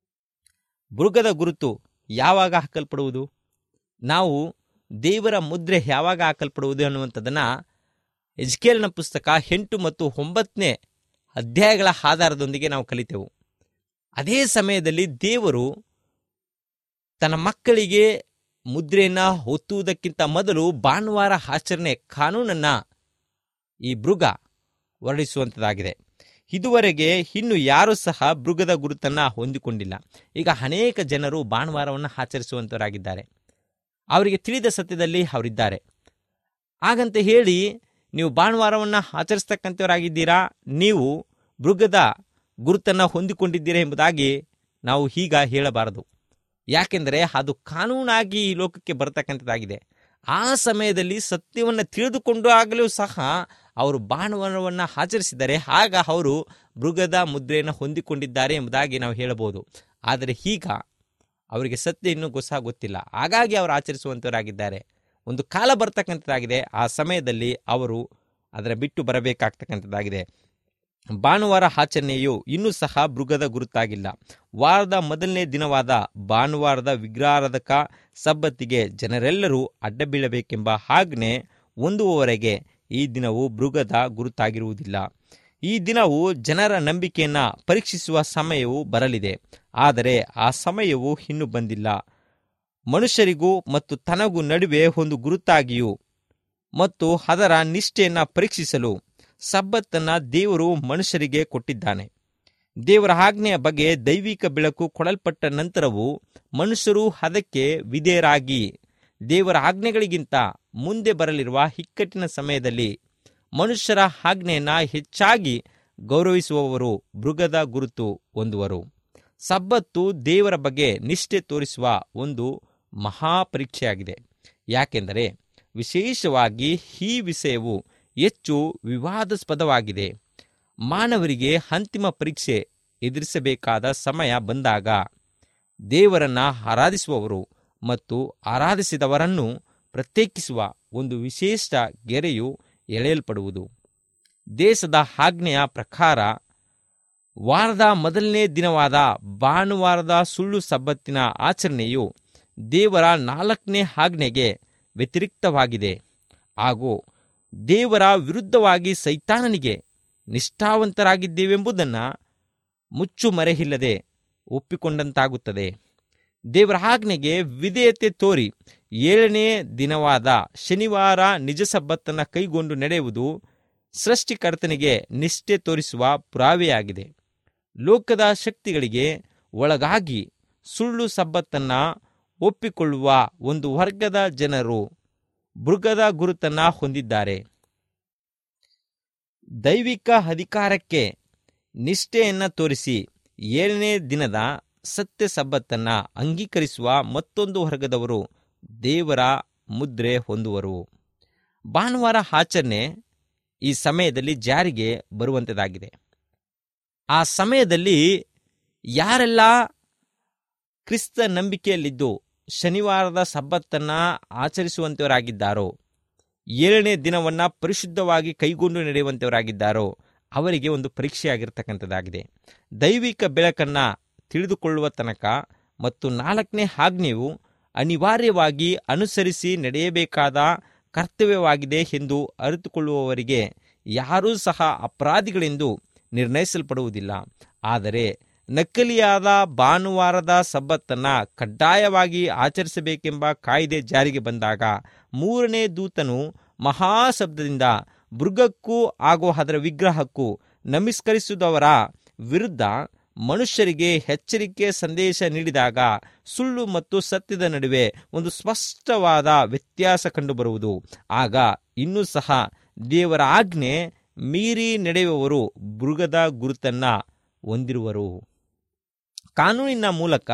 ಮೃಗದ ಗುರುತು ಯಾವಾಗ ಹಾಕಲ್ಪಡುವುದು ನಾವು ದೇವರ ಮುದ್ರೆ ಯಾವಾಗ ಹಾಕಲ್ಪಡುವುದು ಅನ್ನುವಂಥದ್ದನ್ನು ಎಜ್ಕೇಲ್ನ ಪುಸ್ತಕ ಎಂಟು ಮತ್ತು ಒಂಬತ್ತನೇ ಅಧ್ಯಾಯಗಳ ಆಧಾರದೊಂದಿಗೆ ನಾವು ಕಲಿತೆವು ಅದೇ ಸಮಯದಲ್ಲಿ ದೇವರು ತನ್ನ ಮಕ್ಕಳಿಗೆ ಮುದ್ರೆಯನ್ನು ಒತ್ತುವುದಕ್ಕಿಂತ ಮೊದಲು ಭಾನುವಾರ ಆಚರಣೆ ಕಾನೂನನ್ನು ಈ ಮೃಗ ಹೊರಡಿಸುವಂಥದ್ದಾಗಿದೆ ಇದುವರೆಗೆ ಇನ್ನು ಯಾರೂ ಸಹ ಮೃಗದ ಗುರುತನ್ನು ಹೊಂದಿಕೊಂಡಿಲ್ಲ ಈಗ ಅನೇಕ ಜನರು ಭಾನುವಾರವನ್ನು ಆಚರಿಸುವಂಥವರಾಗಿದ್ದಾರೆ ಅವರಿಗೆ ತಿಳಿದ ಸತ್ಯದಲ್ಲಿ ಅವರಿದ್ದಾರೆ ಹಾಗಂತ ಹೇಳಿ ನೀವು ಭಾನುವಾರವನ್ನು ಆಚರಿಸ್ತಕ್ಕಂಥವರಾಗಿದ್ದೀರಾ ನೀವು ಮೃಗದ ಗುರುತನ್ನು ಹೊಂದಿಕೊಂಡಿದ್ದೀರಾ ಎಂಬುದಾಗಿ ನಾವು ಈಗ ಹೇಳಬಾರದು ಯಾಕೆಂದರೆ ಅದು ಕಾನೂನಾಗಿ ಈ ಲೋಕಕ್ಕೆ ಬರತಕ್ಕಂಥದ್ದಾಗಿದೆ ಆ ಸಮಯದಲ್ಲಿ ಸತ್ಯವನ್ನು ತಿಳಿದುಕೊಂಡು ಆಗಲೂ ಸಹ ಅವರು ಭಾನುವಾರವನ್ನು ಆಚರಿಸಿದರೆ ಆಗ ಅವರು ಮೃಗದ ಮುದ್ರೆಯನ್ನು ಹೊಂದಿಕೊಂಡಿದ್ದಾರೆ ಎಂಬುದಾಗಿ ನಾವು ಹೇಳಬಹುದು ಆದರೆ ಈಗ ಅವರಿಗೆ ಸತ್ಯ ಇನ್ನೂ ಗೊಸ ಗೊತ್ತಿಲ್ಲ ಹಾಗಾಗಿ ಅವರು ಆಚರಿಸುವಂಥವರಾಗಿದ್ದಾರೆ ಒಂದು ಕಾಲ ಬರ್ತಕ್ಕಂಥದ್ದಾಗಿದೆ ಆ ಸಮಯದಲ್ಲಿ ಅವರು ಅದರ ಬಿಟ್ಟು ಬರಬೇಕಾಗ್ತಕ್ಕಂಥದ್ದಾಗಿದೆ ಭಾನುವಾರ ಆಚರಣೆಯು ಇನ್ನೂ ಸಹ ಮೃಗದ ಗುರುತಾಗಿಲ್ಲ ವಾರದ ಮೊದಲನೇ ದಿನವಾದ ಭಾನುವಾರದ ವಿಗ್ರಹಾರಾಧಕ ಸಬ್ಬತ್ತಿಗೆ ಜನರೆಲ್ಲರೂ ಅಡ್ಡ ಬೀಳಬೇಕೆಂಬ ಆಜ್ಞೆ ಹೊಂದುವವರೆಗೆ ಈ ದಿನವು ಮೃಗದ ಗುರುತಾಗಿರುವುದಿಲ್ಲ ಈ ದಿನವು ಜನರ ನಂಬಿಕೆಯನ್ನು ಪರೀಕ್ಷಿಸುವ ಸಮಯವು ಬರಲಿದೆ ಆದರೆ ಆ ಸಮಯವು ಇನ್ನೂ ಬಂದಿಲ್ಲ ಮನುಷ್ಯರಿಗೂ ಮತ್ತು ತನಗೂ ನಡುವೆ ಒಂದು ಗುರುತಾಗಿಯೂ ಮತ್ತು ಅದರ ನಿಷ್ಠೆಯನ್ನು ಪರೀಕ್ಷಿಸಲು ಸಬ್ಬತ್ತನ್ನ ದೇವರು ಮನುಷ್ಯರಿಗೆ ಕೊಟ್ಟಿದ್ದಾನೆ ದೇವರ ಆಜ್ಞೆಯ ಬಗ್ಗೆ ದೈವಿಕ ಬೆಳಕು ಕೊಡಲ್ಪಟ್ಟ ನಂತರವೂ ಮನುಷ್ಯರು ಅದಕ್ಕೆ ವಿಧೇಯರಾಗಿ ದೇವರ ಆಜ್ಞೆಗಳಿಗಿಂತ ಮುಂದೆ ಬರಲಿರುವ ಇಕ್ಕಟ್ಟಿನ ಸಮಯದಲ್ಲಿ ಮನುಷ್ಯರ ಆಜ್ಞೆಯನ್ನು ಹೆಚ್ಚಾಗಿ ಗೌರವಿಸುವವರು ಮೃಗದ ಗುರುತು ಹೊಂದುವರು ಸಬ್ಬತ್ತು ದೇವರ ಬಗ್ಗೆ ನಿಷ್ಠೆ ತೋರಿಸುವ ಒಂದು ಮಹಾಪರೀಕ್ಷೆಯಾಗಿದೆ ಯಾಕೆಂದರೆ ವಿಶೇಷವಾಗಿ ಈ ವಿಷಯವು ಹೆಚ್ಚು ವಿವಾದಾಸ್ಪದವಾಗಿದೆ ಮಾನವರಿಗೆ ಅಂತಿಮ ಪರೀಕ್ಷೆ ಎದುರಿಸಬೇಕಾದ ಸಮಯ ಬಂದಾಗ ದೇವರನ್ನ ಆರಾಧಿಸುವವರು ಮತ್ತು ಆರಾಧಿಸಿದವರನ್ನು ಪ್ರತ್ಯೇಕಿಸುವ ಒಂದು ವಿಶೇಷ ಗೆರೆಯು ಎಳೆಯಲ್ಪಡುವುದು ದೇಶದ ಆಜ್ಞೆಯ ಪ್ರಕಾರ ವಾರದ ಮೊದಲನೇ ದಿನವಾದ ಭಾನುವಾರದ ಸುಳ್ಳು ಸಬ್ಬತ್ತಿನ ಆಚರಣೆಯು ದೇವರ ನಾಲ್ಕನೇ ಆಜ್ಞೆಗೆ ವ್ಯತಿರಿಕ್ತವಾಗಿದೆ ಹಾಗೂ ದೇವರ ವಿರುದ್ಧವಾಗಿ ಸೈತಾನನಿಗೆ ನಿಷ್ಠಾವಂತರಾಗಿದ್ದೇವೆಂಬುದನ್ನು ಮುಚ್ಚುಮರೆಯಿಲ್ಲದೆ ಒಪ್ಪಿಕೊಂಡಂತಾಗುತ್ತದೆ ದೇವರ ಆಜ್ಞೆಗೆ ವಿಧೇಯತೆ ತೋರಿ ಏಳನೇ ದಿನವಾದ ಶನಿವಾರ ನಿಜ ಸಬ್ಬತ್ತನ್ನು ಕೈಗೊಂಡು ನಡೆಯುವುದು ಸೃಷ್ಟಿಕರ್ತನಿಗೆ ನಿಷ್ಠೆ ತೋರಿಸುವ ಪುರಾವೆಯಾಗಿದೆ ಲೋಕದ ಶಕ್ತಿಗಳಿಗೆ ಒಳಗಾಗಿ ಸುಳ್ಳು ಸಬ್ಬತ್ತನ್ನು ಒಪ್ಪಿಕೊಳ್ಳುವ ಒಂದು ವರ್ಗದ ಜನರು ಮೃಗದ ಗುರುತನ್ನ ಹೊಂದಿದ್ದಾರೆ ದೈವಿಕ ಅಧಿಕಾರಕ್ಕೆ ನಿಷ್ಠೆಯನ್ನು ತೋರಿಸಿ ಏಳನೇ ದಿನದ ಸತ್ಯ ಸಬ್ಬತ್ತನ್ನು ಅಂಗೀಕರಿಸುವ ಮತ್ತೊಂದು ವರ್ಗದವರು ದೇವರ ಮುದ್ರೆ ಹೊಂದುವರು ಭಾನುವಾರ ಆಚರಣೆ ಈ ಸಮಯದಲ್ಲಿ ಜಾರಿಗೆ ಬರುವಂಥದ್ದಾಗಿದೆ ಆ ಸಮಯದಲ್ಲಿ ಯಾರೆಲ್ಲ ಕ್ರಿಸ್ತ ನಂಬಿಕೆಯಲ್ಲಿದ್ದು ಶನಿವಾರದ ಸಬ್ಬತ್ತನ್ನು ಆಚರಿಸುವಂಥವರಾಗಿದ್ದಾರೋ ಏಳನೇ ದಿನವನ್ನು ಪರಿಶುದ್ಧವಾಗಿ ಕೈಗೊಂಡು ನಡೆಯುವಂಥವರಾಗಿದ್ದಾರೋ ಅವರಿಗೆ ಒಂದು ಪರೀಕ್ಷೆಯಾಗಿರ್ತಕ್ಕಂಥದ್ದಾಗಿದೆ ದೈವಿಕ ಬೆಳಕನ್ನು ತಿಳಿದುಕೊಳ್ಳುವ ತನಕ ಮತ್ತು ನಾಲ್ಕನೇ ಆಜ್ಞೆಯು ಅನಿವಾರ್ಯವಾಗಿ ಅನುಸರಿಸಿ ನಡೆಯಬೇಕಾದ ಕರ್ತವ್ಯವಾಗಿದೆ ಎಂದು ಅರಿತುಕೊಳ್ಳುವವರಿಗೆ ಯಾರೂ ಸಹ ಅಪರಾಧಿಗಳೆಂದು ನಿರ್ಣಯಿಸಲ್ಪಡುವುದಿಲ್ಲ ಆದರೆ ನಕಲಿಯಾದ ಭಾನುವಾರದ ಸಬ್ಬತ್ತನ್ನ ಕಡ್ಡಾಯವಾಗಿ ಆಚರಿಸಬೇಕೆಂಬ ಕಾಯ್ದೆ ಜಾರಿಗೆ ಬಂದಾಗ ಮೂರನೇ ದೂತನು ಮಹಾಶಬ್ದದಿಂದ ಮೃಗಕ್ಕೂ ಹಾಗೂ ಅದರ ವಿಗ್ರಹಕ್ಕೂ ನಮಸ್ಕರಿಸಿದವರ ವಿರುದ್ಧ ಮನುಷ್ಯರಿಗೆ ಎಚ್ಚರಿಕೆ ಸಂದೇಶ ನೀಡಿದಾಗ ಸುಳ್ಳು ಮತ್ತು ಸತ್ಯದ ನಡುವೆ ಒಂದು ಸ್ಪಷ್ಟವಾದ ವ್ಯತ್ಯಾಸ ಕಂಡುಬರುವುದು ಆಗ ಇನ್ನೂ ಸಹ ದೇವರ ಆಜ್ಞೆ ಮೀರಿ ನಡೆಯುವವರು ಮೃಗದ ಗುರುತನ್ನ ಹೊಂದಿರುವರು ಕಾನೂನಿನ ಮೂಲಕ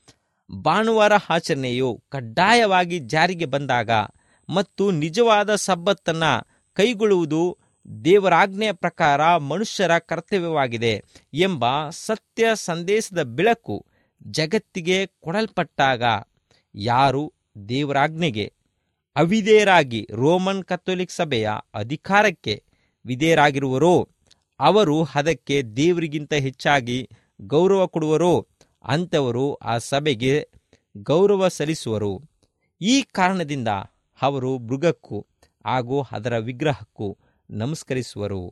ಭಾನುವಾರ ಆಚರಣೆಯು ಕಡ್ಡಾಯವಾಗಿ ಜಾರಿಗೆ ಬಂದಾಗ ಮತ್ತು ನಿಜವಾದ ಸಬ್ಬತ್ತನ್ನ ಕೈಗೊಳ್ಳುವುದು ದೇವರಾಜ್ಞೆಯ ಪ್ರಕಾರ ಮನುಷ್ಯರ ಕರ್ತವ್ಯವಾಗಿದೆ ಎಂಬ ಸತ್ಯ ಸಂದೇಶದ ಬೆಳಕು ಜಗತ್ತಿಗೆ ಕೊಡಲ್ಪಟ್ಟಾಗ ಯಾರು ದೇವರಾಜ್ಞೆಗೆ ಅವಿಧೇಯರಾಗಿ ರೋಮನ್ ಕಥೋಲಿಕ್ ಸಭೆಯ ಅಧಿಕಾರಕ್ಕೆ ವಿಧೇಯರಾಗಿರುವರೋ ಅವರು ಅದಕ್ಕೆ ದೇವರಿಗಿಂತ ಹೆಚ್ಚಾಗಿ ಗೌರವ ಕೊಡುವರೋ ಅಂಥವರು ಆ ಸಭೆಗೆ ಗೌರವ ಸಲ್ಲಿಸುವರು ಈ ಕಾರಣದಿಂದ ಅವರು ಮೃಗಕ್ಕೂ ಹಾಗೂ ಅದರ ವಿಗ್ರಹಕ್ಕೂ ನಮಸ್ಕರಿಸುವರು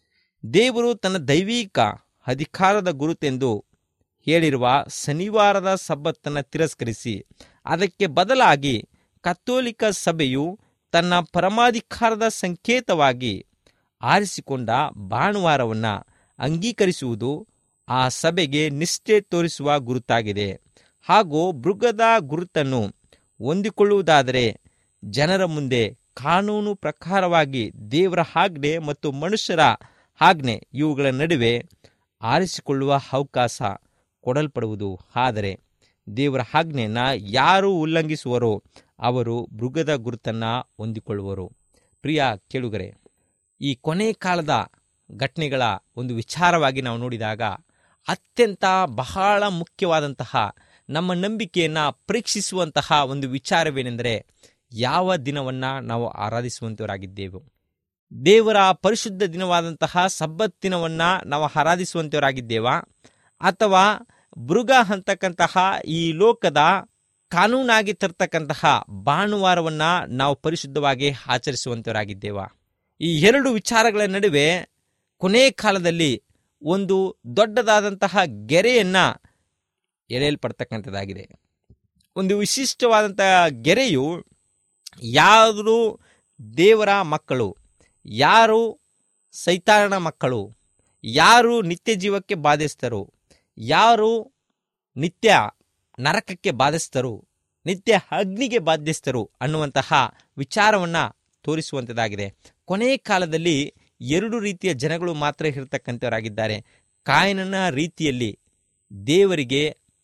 ದೇವರು ತನ್ನ ದೈವಿಕ ಅಧಿಕಾರದ ಗುರುತೆಂದು ಹೇಳಿರುವ ಶನಿವಾರದ ಸಬ್ಬತ್ತನ್ನು ತಿರಸ್ಕರಿಸಿ ಅದಕ್ಕೆ ಬದಲಾಗಿ ಕಥೋಲಿಕ ಸಭೆಯು ತನ್ನ ಪರಮಾಧಿಕಾರದ ಸಂಕೇತವಾಗಿ ಆರಿಸಿಕೊಂಡ ಭಾನುವಾರವನ್ನು ಅಂಗೀಕರಿಸುವುದು ಆ ಸಭೆಗೆ ನಿಷ್ಠೆ ತೋರಿಸುವ ಗುರುತಾಗಿದೆ ಹಾಗೂ ಮೃಗದ ಗುರುತನ್ನು ಹೊಂದಿಕೊಳ್ಳುವುದಾದರೆ ಜನರ ಮುಂದೆ ಕಾನೂನು ಪ್ರಕಾರವಾಗಿ ದೇವರ ಆಜ್ಞೆ ಮತ್ತು ಮನುಷ್ಯರ ಆಜ್ಞೆ ಇವುಗಳ ನಡುವೆ ಆರಿಸಿಕೊಳ್ಳುವ ಅವಕಾಶ ಕೊಡಲ್ಪಡುವುದು ಆದರೆ ದೇವರ ಆಜ್ಞೆಯನ್ನು ಯಾರು ಉಲ್ಲಂಘಿಸುವರೋ ಅವರು ಮೃಗದ ಗುರುತನ್ನು ಹೊಂದಿಕೊಳ್ಳುವರು ಪ್ರಿಯ ಕೇಳುಗರೆ ಈ ಕೊನೆ ಕಾಲದ ಘಟನೆಗಳ ಒಂದು ವಿಚಾರವಾಗಿ ನಾವು ನೋಡಿದಾಗ ಅತ್ಯಂತ ಬಹಳ ಮುಖ್ಯವಾದಂತಹ ನಮ್ಮ ನಂಬಿಕೆಯನ್ನು ಪರೀಕ್ಷಿಸುವಂತಹ ಒಂದು ವಿಚಾರವೇನೆಂದರೆ ಯಾವ ದಿನವನ್ನು ನಾವು ಆರಾಧಿಸುವಂಥವರಾಗಿದ್ದೇವೆ ದೇವರ ಪರಿಶುದ್ಧ ದಿನವಾದಂತಹ ಸಬ್ಬತ್ ದಿನವನ್ನು ನಾವು ಆರಾಧಿಸುವಂಥವರಾಗಿದ್ದೇವಾ ಅಥವಾ ಮೃಗ ಅಂತಕ್ಕಂತಹ ಈ ಲೋಕದ ಕಾನೂನಾಗಿ ತರ್ತಕ್ಕಂತಹ ಭಾನುವಾರವನ್ನು ನಾವು ಪರಿಶುದ್ಧವಾಗಿ ಆಚರಿಸುವಂಥವರಾಗಿದ್ದೇವಾ ಈ ಎರಡು ವಿಚಾರಗಳ ನಡುವೆ ಕೊನೆ ಕಾಲದಲ್ಲಿ ಒಂದು ದೊಡ್ಡದಾದಂತಹ ಗೆರೆಯನ್ನು ಎಳೆಯಲ್ಪಡ್ತಕ್ಕಂಥದ್ದಾಗಿದೆ ಒಂದು ವಿಶಿಷ್ಟವಾದಂತಹ ಗೆರೆಯು ಯಾರು ದೇವರ ಮಕ್ಕಳು ಯಾರು ಸೈತಾರಣ ಮಕ್ಕಳು ಯಾರು ನಿತ್ಯ ಜೀವಕ್ಕೆ ಬಾಧಿಸ್ತರು ಯಾರು ನಿತ್ಯ ನರಕಕ್ಕೆ ಬಾಧಿಸ್ತರು ನಿತ್ಯ ಅಗ್ನಿಗೆ ಬಾಧ್ಯಸ್ಥರು ಅನ್ನುವಂತಹ ವಿಚಾರವನ್ನು ತೋರಿಸುವಂಥದ್ದಾಗಿದೆ ಕೊನೆ ಕಾಲದಲ್ಲಿ ಎರಡು ರೀತಿಯ ಜನಗಳು ಮಾತ್ರ ಇರತಕ್ಕಂಥವರಾಗಿದ್ದಾರೆ ಕಾಯನನ ರೀತಿಯಲ್ಲಿ ದೇವರಿಗೆ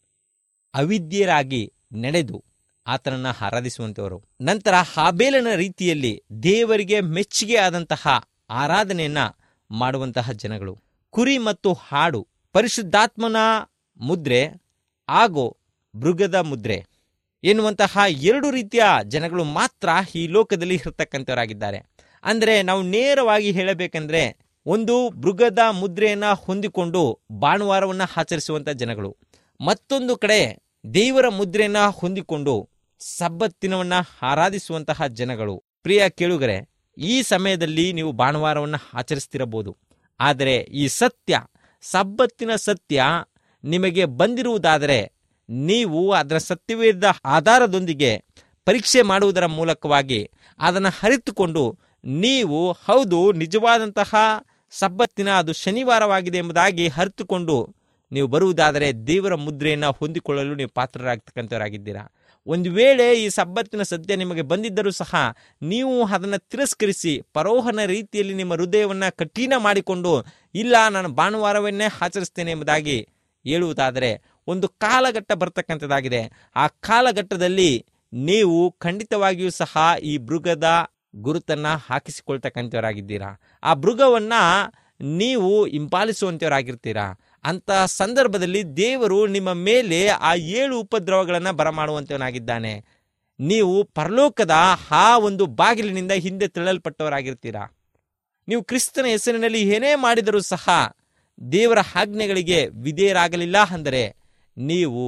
ಅವಿದ್ಯರಾಗಿ ನಡೆದು ಆತನನ್ನು ಆರಾಧಿಸುವಂಥವರು ನಂತರ ಹಾಬೇಲನ ರೀತಿಯಲ್ಲಿ ದೇವರಿಗೆ ಮೆಚ್ಚುಗೆ ಆದಂತಹ ಆರಾಧನೆಯನ್ನ ಮಾಡುವಂತಹ ಜನಗಳು ಕುರಿ ಮತ್ತು ಹಾಡು ಪರಿಶುದ್ಧಾತ್ಮನ ಮುದ್ರೆ ಹಾಗೂ ಮೃಗದ ಮುದ್ರೆ ಎನ್ನುವಂತಹ ಎರಡು ರೀತಿಯ ಜನಗಳು ಮಾತ್ರ ಈ ಲೋಕದಲ್ಲಿ ಇರತಕ್ಕಂಥವರಾಗಿದ್ದಾರೆ ಅಂದರೆ ನಾವು ನೇರವಾಗಿ ಹೇಳಬೇಕೆಂದ್ರೆ ಒಂದು ಮೃಗದ ಮುದ್ರೆಯನ್ನ ಹೊಂದಿಕೊಂಡು ಭಾನುವಾರವನ್ನು ಆಚರಿಸುವಂಥ ಜನಗಳು ಮತ್ತೊಂದು ಕಡೆ ದೇವರ ಮುದ್ರೆಯನ್ನ ಹೊಂದಿಕೊಂಡು ಸಬ್ಬತ್ತಿನವನ್ನ ಆರಾಧಿಸುವಂತಹ ಜನಗಳು ಪ್ರಿಯ ಕೇಳುಗರೆ ಈ ಸಮಯದಲ್ಲಿ ನೀವು ಭಾನುವಾರವನ್ನು ಆಚರಿಸ್ತಿರಬಹುದು ಆದರೆ ಈ ಸತ್ಯ ಸಬ್ಬತ್ತಿನ ಸತ್ಯ ನಿಮಗೆ ಬಂದಿರುವುದಾದರೆ ನೀವು ಅದರ ಸತ್ಯವೇದ ಆಧಾರದೊಂದಿಗೆ ಪರೀಕ್ಷೆ ಮಾಡುವುದರ ಮೂಲಕವಾಗಿ ಅದನ್ನು ಅರಿತುಕೊಂಡು ನೀವು ಹೌದು ನಿಜವಾದಂತಹ ಸಬ್ಬತ್ತಿನ ಅದು ಶನಿವಾರವಾಗಿದೆ ಎಂಬುದಾಗಿ ಅರಿತುಕೊಂಡು ನೀವು ಬರುವುದಾದರೆ ದೇವರ ಮುದ್ರೆಯನ್ನು ಹೊಂದಿಕೊಳ್ಳಲು ನೀವು ಪಾತ್ರರಾಗ್ತಕ್ಕಂಥವರಾಗಿದ್ದೀರಾ ಒಂದು ವೇಳೆ ಈ ಸಬ್ಬತ್ತಿನ ಸದ್ಯ ನಿಮಗೆ ಬಂದಿದ್ದರೂ ಸಹ ನೀವು ಅದನ್ನು ತಿರಸ್ಕರಿಸಿ ಪರೋಹನ ರೀತಿಯಲ್ಲಿ ನಿಮ್ಮ ಹೃದಯವನ್ನು ಕಠಿಣ ಮಾಡಿಕೊಂಡು ಇಲ್ಲ ನಾನು ಭಾನುವಾರವನ್ನೇ ಆಚರಿಸ್ತೇನೆ ಎಂಬುದಾಗಿ ಹೇಳುವುದಾದರೆ ಒಂದು ಕಾಲಘಟ್ಟ ಬರ್ತಕ್ಕಂಥದ್ದಾಗಿದೆ ಆ ಕಾಲಘಟ್ಟದಲ್ಲಿ ನೀವು ಖಂಡಿತವಾಗಿಯೂ ಸಹ ಈ ಮೃಗದ ಗುರುತನ್ನ ಹಾಕಿಸಿಕೊಳ್ತಕ್ಕಂಥವರಾಗಿದ್ದೀರಾ ಆ ಮೃಗವನ್ನ ನೀವು ಹಿಂಪಾಲಿಸುವಂಥವರಾಗಿರ್ತೀರಾ ಅಂತ ಸಂದರ್ಭದಲ್ಲಿ ದೇವರು ನಿಮ್ಮ ಮೇಲೆ ಆ ಏಳು ಉಪದ್ರವಗಳನ್ನು ಬರಮಾಡುವಂಥವನಾಗಿದ್ದಾನೆ ನೀವು ಪರಲೋಕದ ಆ ಒಂದು ಬಾಗಿಲಿನಿಂದ ಹಿಂದೆ ತಳ್ಳಲ್ಪಟ್ಟವರಾಗಿರ್ತೀರಾ ನೀವು ಕ್ರಿಸ್ತನ ಹೆಸರಿನಲ್ಲಿ ಏನೇ ಮಾಡಿದರೂ ಸಹ ದೇವರ ಆಜ್ಞೆಗಳಿಗೆ ವಿಧೇಯರಾಗಲಿಲ್ಲ ಅಂದರೆ ನೀವು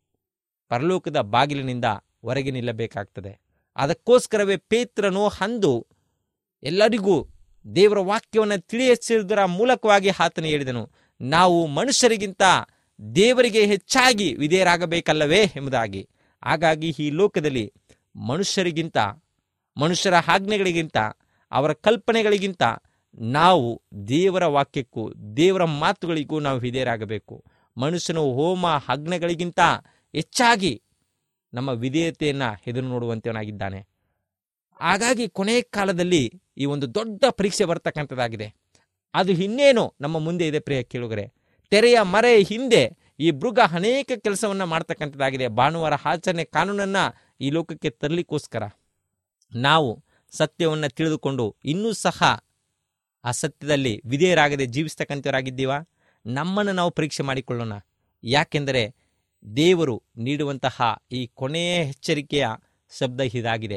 ಪರಲೋಕದ ಬಾಗಿಲಿನಿಂದ ಹೊರಗೆ ನಿಲ್ಲಬೇಕಾಗ್ತದೆ ಅದಕ್ಕೋಸ್ಕರವೇ ಪೇತ್ರನು ಅಂದು ಎಲ್ಲರಿಗೂ ದೇವರ ವಾಕ್ಯವನ್ನು ತಿಳಿಸಿರುವುದರ ಮೂಲಕವಾಗಿ ಆತನು ಹೇಳಿದನು ನಾವು ಮನುಷ್ಯರಿಗಿಂತ ದೇವರಿಗೆ ಹೆಚ್ಚಾಗಿ ವಿಧೇಯರಾಗಬೇಕಲ್ಲವೇ ಎಂಬುದಾಗಿ ಹಾಗಾಗಿ ಈ ಲೋಕದಲ್ಲಿ ಮನುಷ್ಯರಿಗಿಂತ ಮನುಷ್ಯರ ಆಜ್ಞೆಗಳಿಗಿಂತ ಅವರ ಕಲ್ಪನೆಗಳಿಗಿಂತ ನಾವು ದೇವರ ವಾಕ್ಯಕ್ಕೂ ದೇವರ ಮಾತುಗಳಿಗೂ ನಾವು ವಿಧೇಯರಾಗಬೇಕು ಮನುಷ್ಯನು ಹೋಮ ಆಜ್ಞೆಗಳಿಗಿಂತ ಹೆಚ್ಚಾಗಿ ನಮ್ಮ ವಿಧೇಯತೆಯನ್ನು ಎದುರು ನೋಡುವಂತವನಾಗಿದ್ದಾನೆ ಹಾಗಾಗಿ ಕೊನೆಯ ಕಾಲದಲ್ಲಿ ಈ ಒಂದು ದೊಡ್ಡ ಪರೀಕ್ಷೆ ಬರ್ತಕ್ಕಂಥದ್ದಾಗಿದೆ ಅದು ಇನ್ನೇನು ನಮ್ಮ ಮುಂದೆ ಇದೆ ಪ್ರಿಯ ಕೇಳುಗರೆ ತೆರೆಯ ಮರೆ ಹಿಂದೆ ಈ ಮೃಗ ಅನೇಕ ಕೆಲಸವನ್ನ ಮಾಡ್ತಕ್ಕಂಥದ್ದಾಗಿದೆ ಭಾನುವಾರ ಆಚರಣೆ ಕಾನೂನನ್ನ ಈ ಲೋಕಕ್ಕೆ ತರಲಿಕ್ಕೋಸ್ಕರ ನಾವು ಸತ್ಯವನ್ನು ತಿಳಿದುಕೊಂಡು ಇನ್ನೂ ಸಹ ಆ ಸತ್ಯದಲ್ಲಿ ವಿಧೇಯರಾಗದೆ ಜೀವಿಸ್ತಕ್ಕಂಥವರಾಗಿದ್ದೀವಾ ನಮ್ಮನ್ನು ನಾವು ಪರೀಕ್ಷೆ ಮಾಡಿಕೊಳ್ಳೋಣ ಯಾಕೆಂದರೆ ದೇವರು ನೀಡುವಂತಹ ಈ ಕೊನೆಯ ಎಚ್ಚರಿಕೆಯ ಶಬ್ದ ಇದಾಗಿದೆ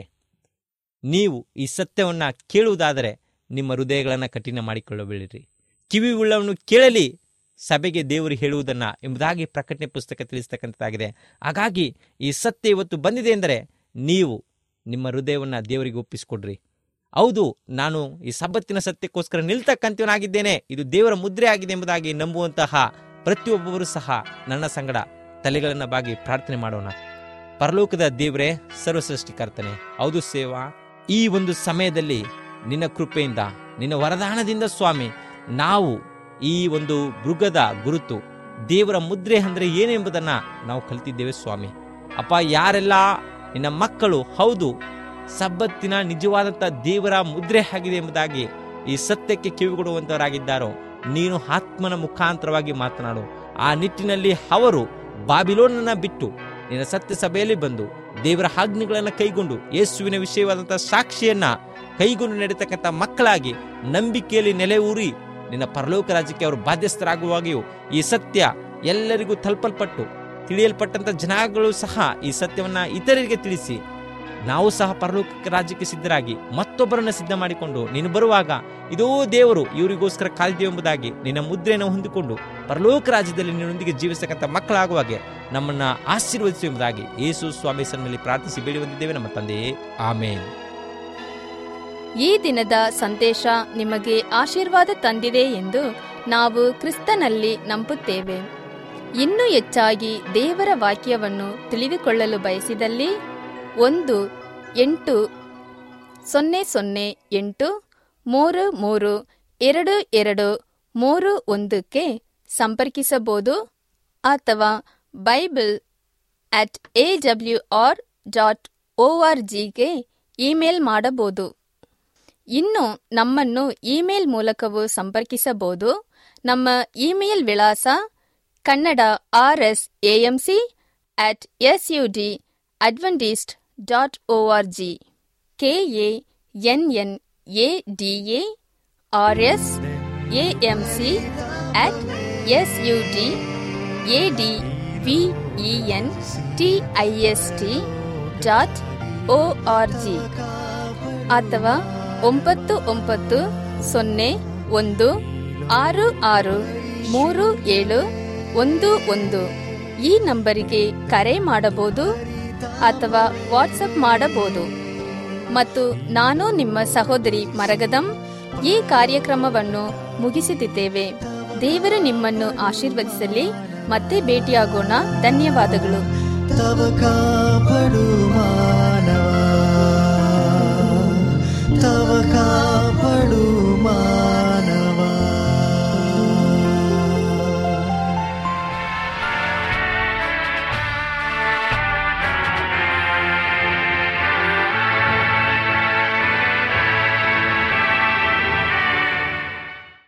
ನೀವು ಈ ಸತ್ಯವನ್ನು ಕೇಳುವುದಾದರೆ ನಿಮ್ಮ ಹೃದಯಗಳನ್ನು ಕಠಿಣ ಮಾಡಿಕೊಳ್ಳಬೇಡಿರಿ ಕಿವಿ ಉಳ್ಳವನು ಕೇಳಲಿ ಸಭೆಗೆ ದೇವರು ಹೇಳುವುದನ್ನು ಎಂಬುದಾಗಿ ಪ್ರಕಟಣೆ ಪುಸ್ತಕ ತಿಳಿಸ್ತಕ್ಕಂಥದ್ದಾಗಿದೆ ಹಾಗಾಗಿ ಈ ಸತ್ಯ ಇವತ್ತು ಬಂದಿದೆ ಎಂದರೆ ನೀವು ನಿಮ್ಮ ಹೃದಯವನ್ನು ದೇವರಿಗೆ ಒಪ್ಪಿಸಿಕೊಡ್ರಿ ಹೌದು ನಾನು ಈ ಸಬ್ಬತ್ತಿನ ಸತ್ಯಕ್ಕೋಸ್ಕರ ನಿಲ್ತಕ್ಕಂಥವನಾಗಿದ್ದೇನೆ ಇದು ದೇವರ ಮುದ್ರೆ ಆಗಿದೆ ಎಂಬುದಾಗಿ ನಂಬುವಂತಹ ಪ್ರತಿಯೊಬ್ಬರು ಸಹ ನನ್ನ ಸಂಗಡ ತಲೆಗಳನ್ನು ಬಾಗಿ ಪ್ರಾರ್ಥನೆ ಮಾಡೋಣ ಪರಲೋಕದ ದೇವರೇ ಸರ್ವಸೃಷ್ಟಿಕರ್ತನೆ ಹೌದು ಸೇವಾ ಈ ಒಂದು ಸಮಯದಲ್ಲಿ ನಿನ್ನ ಕೃಪೆಯಿಂದ ನಿನ್ನ ವರದಾನದಿಂದ ಸ್ವಾಮಿ ನಾವು ಈ ಒಂದು ಮೃಗದ ಗುರುತು ದೇವರ ಮುದ್ರೆ ಅಂದ್ರೆ ಏನು ಎಂಬುದನ್ನ ನಾವು ಕಲಿತಿದ್ದೇವೆ ಸ್ವಾಮಿ ಅಪ್ಪ ಯಾರೆಲ್ಲ ನಿನ್ನ ಮಕ್ಕಳು ಹೌದು ಸಬ್ಬತ್ತಿನ ನಿಜವಾದಂಥ ದೇವರ ಮುದ್ರೆ ಆಗಿದೆ ಎಂಬುದಾಗಿ ಈ ಸತ್ಯಕ್ಕೆ ಕಿವಿಗೊಡುವಂತವರಾಗಿದ್ದಾರೋ ನೀನು ಆತ್ಮನ ಮುಖಾಂತರವಾಗಿ ಮಾತನಾಡು ಆ ನಿಟ್ಟಿನಲ್ಲಿ ಅವರು ಬಾಬಿಲೋನನ್ನ ಬಿಟ್ಟು ನಿನ್ನ ಸತ್ಯ ಸಭೆಯಲ್ಲಿ ಬಂದು ದೇವರ ಆಜ್ಞೆಗಳನ್ನು ಕೈಗೊಂಡು ಯೇಸುವಿನ ವಿಷಯವಾದಂಥ ಸಾಕ್ಷಿಯನ್ನ ಕೈಗೊಂಡು ನಡೀತಕ್ಕಂಥ ಮಕ್ಕಳಾಗಿ ನಂಬಿಕೆಯಲ್ಲಿ ನೆಲೆ ಊರಿ ನಿನ್ನ ಪರಲೋಕ ರಾಜ್ಯಕ್ಕೆ ಅವರು ಬಾಧ್ಯಸ್ಥರಾಗುವಾಗಿಯೂ ಈ ಸತ್ಯ ಎಲ್ಲರಿಗೂ ತಲುಪಲ್ಪಟ್ಟು ತಿಳಿಯಲ್ಪಟ್ಟಂತ ಜನಾಗಳು ಸಹ ಈ ಸತ್ಯವನ್ನ ಇತರರಿಗೆ ತಿಳಿಸಿ ನಾವು ಸಹ ಪರಲೋಕ ರಾಜ್ಯಕ್ಕೆ ಸಿದ್ಧರಾಗಿ ಮತ್ತೊಬ್ಬರನ್ನ ಸಿದ್ಧ ಮಾಡಿಕೊಂಡು ನೀನು ಬರುವಾಗ ಇದೋ ದೇವರು ಇವರಿಗೋಸ್ಕರ ಕಾಲಿದೆ ಎಂಬುದಾಗಿ ನಿನ್ನ ಮುದ್ರೆಯನ್ನು ಹೊಂದಿಕೊಂಡು ಪರಲೋಕ ರಾಜ್ಯದಲ್ಲಿ ನಿನ್ನೊಂದಿಗೆ ಜೀವಿಸತಕ್ಕಂಥ ಮಕ್ಕಳಾಗುವಾಗೆ ನಮ್ಮನ್ನ ಆಶೀರ್ವದಿಸು ಎಂಬುದಾಗಿ ಯೇಸು ಸ್ವಾಮಿ ಸನ್ನಲ್ಲಿ ಪ್ರಾರ್ಥಿಸಿ ಬೇಡಿ ಬಂದಿದ್ದೇವೆ ನಮ್ಮ ತಂದೆಯೇ ಆಮೇನ್ ಈ ದಿನದ ಸಂದೇಶ ನಿಮಗೆ ಆಶೀರ್ವಾದ ತಂದಿದೆ ಎಂದು ನಾವು ಕ್ರಿಸ್ತನಲ್ಲಿ ನಂಬುತ್ತೇವೆ ಇನ್ನೂ ಹೆಚ್ಚಾಗಿ ದೇವರ ವಾಕ್ಯವನ್ನು ತಿಳಿದುಕೊಳ್ಳಲು ಬಯಸಿದಲ್ಲಿ ಒಂದು ಎಂಟು ಸೊನ್ನೆ ಸೊನ್ನೆ ಎಂಟು ಮೂರು ಮೂರು ಎರಡು ಎರಡು ಮೂರು ಒಂದಕ್ಕೆ ಸಂಪರ್ಕಿಸಬಹುದು ಅಥವಾ Bible at A W R dot O R ಜಿಗೆ ಇಮೇಲ್ ಮಾಡಬಹುದು ಇನ್ನು ನಮ್ಮನ್ನು ಇಮೇಲ್ ಮೂಲಕವೂ ಸಂಪರ್ಕಿಸಬಹುದು ನಮ್ಮ ಇಮೇಲ್ ವಿಳಾಸ Kannada R S AMC at S U D Adventist dot O R G K A N N A D A R S AM C at S U D A D V E N T I S T dot O R G ಅಥವಾ ಒಂಬತ್ತು ಒಂಬತ್ತು ಸೊನ್ನೆ ಒಂದು ಆರು ಆರು ಮೂರು ಏಳು ಒಂದು ಒಂದು ಈ ನಂಬರಿಗೆ ಕರೆ ಮಾಡಬಹುದು ಅಥವಾ ವಾಟ್ಸಪ್ ಮಾಡಬಹುದು ಮತ್ತು ನಾನು ನಿಮ್ಮ ಸಹೋದರಿ ಮರಗದಂ ಈ ಕಾರ್ಯಕ್ರಮವನ್ನು ಮುಗಿಸುತ್ತಿದ್ದೇವೆ ದೇವರು ನಿಮ್ಮನ್ನು ಆಶೀರ್ವದಿಸಲಿ ಮತ್ತೆ ಭೇಟಿಯಾಗೋಣ ಧನ್ಯವಾದಗಳು तव कापडु मानवा तव कापडु